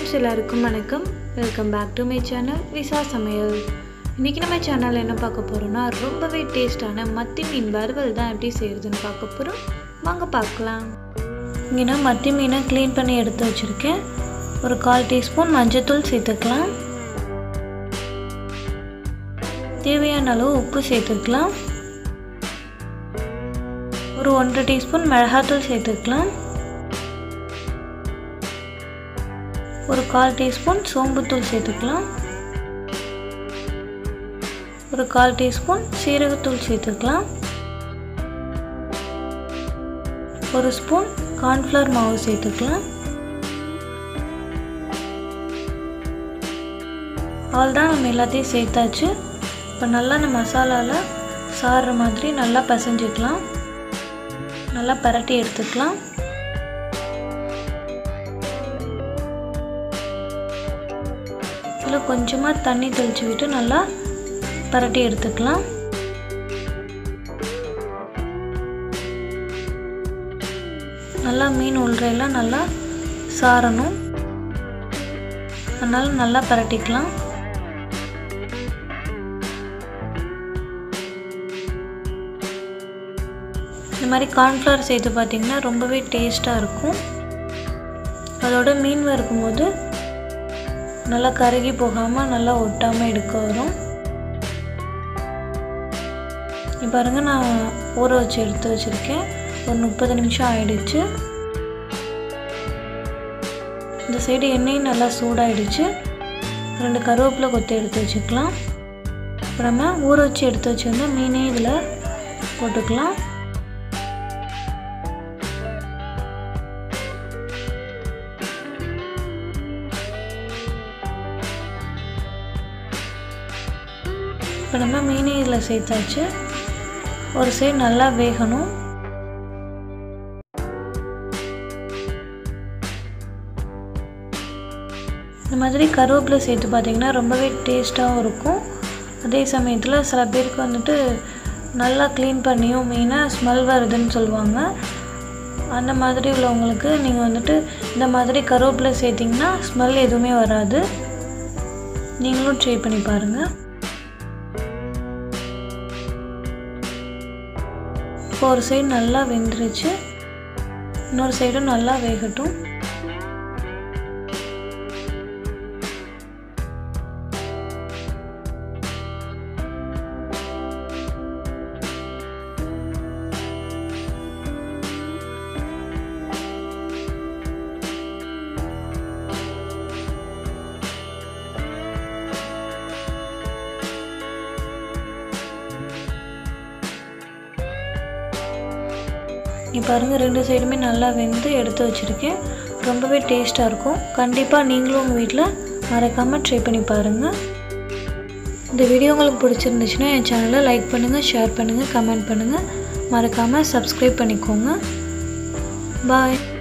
friends எல்லாருக்கும் வணக்கம் welcome back to my channel விசா சமையல் இன்றைக்கி நம்ம சேனலில் என்ன பார்க்க போகிறோம்னா ரொம்பவே டேஸ்டான மத்தி மீன் வறுவல் தான் எப்படி செய்கிறதுன்னு பார்க்க போகிறோம் வாங்க பார்க்கலாம் இங்கே நான் மத்தி மீனை க்ளீன் பண்ணி எடுத்து வச்சுருக்கேன் ஒரு கால் டீஸ்பூன் மஞ்சத்தூள் சேர்த்துக்கலாம் தேவையான அளவு உப்பு சேர்த்துக்கலாம் ஒரு ஒன்றரை டீஸ்பூன் மிளகாத்தூள் சேர்த்துக்கலாம் ஒரு கால் டீஸ்பூன் சோம்புத்தூள் சேர்த்துக்கலாம் ஒரு கால் டீஸ்பூன் சீரகத்தூள் சேர்த்துக்கலாம் ஒரு ஸ்பூன் கார்ன்ஃப்ளவர் மாவு சேர்த்துக்கலாம் அவ்வளோதான் நம்ம எல்லாத்தையும் சேர்த்தாச்சு இப்போ நல்லா அந்த மசாலாவில் சாறுற மாதிரி நல்லா பசைஞ்சிக்கலாம் நல்லா பரட்டி எடுத்துக்கலாம் இதில் கொஞ்சமாக தண்ணி தெளித்து விட்டு நல்லா பரட்டி எடுத்துக்கலாம் நல்லா மீன் உள்றையெல்லாம் நல்லா சாரணும் அதனால் நல்லா பரட்டிக்கலாம் இந்த மாதிரி கார்ன்ஃப்ளவர் சேர்த்து பார்த்திங்கன்னா ரொம்பவே டேஸ்ட்டாக இருக்கும் அதோட மீன் வறுக்கும் போது நல்லா கருகி போகாமல் நல்லா ஒட்டாமல் எடுக்க வரும் இப்போ பாருங்கள் நான் ஊற வச்சு எடுத்து வச்சுருக்கேன் ஒரு முப்பது நிமிஷம் ஆயிடுச்சு இந்த சைடு எண்ணெயும் நல்லா சூடாயிடுச்சு ரெண்டு கருவேப்பிலை கொத்து எடுத்து வச்சுக்கலாம் இப்போ நம்ம ஊற வச்சு எடுத்து வச்சுருந்த மீனே இதில் போட்டுக்கலாம் இப்போ நம்ம மீனை இதில் சேர்த்தாச்சு ஒரு சைடு நல்லா வேகணும் இந்த மாதிரி கருவேப்பிலை சேர்த்து பார்த்திங்கன்னா ரொம்பவே டேஸ்ட்டாகவும் இருக்கும் அதே சமயத்தில் சில பேருக்கு வந்துட்டு நல்லா க்ளீன் பண்ணியும் மெயினாக ஸ்மெல் வருதுன்னு சொல்லுவாங்க அந்த மாதிரி உள்ளவங்களுக்கு நீங்கள் வந்துட்டு இந்த மாதிரி கருவேப்பிலை சேர்த்திங்கன்னா ஸ்மெல் எதுவுமே வராது நீங்களும் ட்ரை பண்ணி பாருங்கள் இப்போ ஒரு சைடு நல்லா வெந்துருச்சு இன்னொரு சைடும் நல்லா வேகட்டும் நீ பாருங்கள் ரெண்டு சைடுமே நல்லா வெந்து எடுத்து வச்சுருக்கேன் ரொம்பவே டேஸ்ட்டாக இருக்கும் கண்டிப்பாக நீங்களும் உங்கள் வீட்டில் மறக்காமல் ட்ரை பண்ணி பாருங்கள் இந்த வீடியோ உங்களுக்கு பிடிச்சிருந்துச்சுன்னா என் சேனலை லைக் பண்ணுங்கள் ஷேர் பண்ணுங்கள் கமெண்ட் பண்ணுங்கள் மறக்காமல் சப்ஸ்கிரைப் பண்ணிக்கோங்க பாய்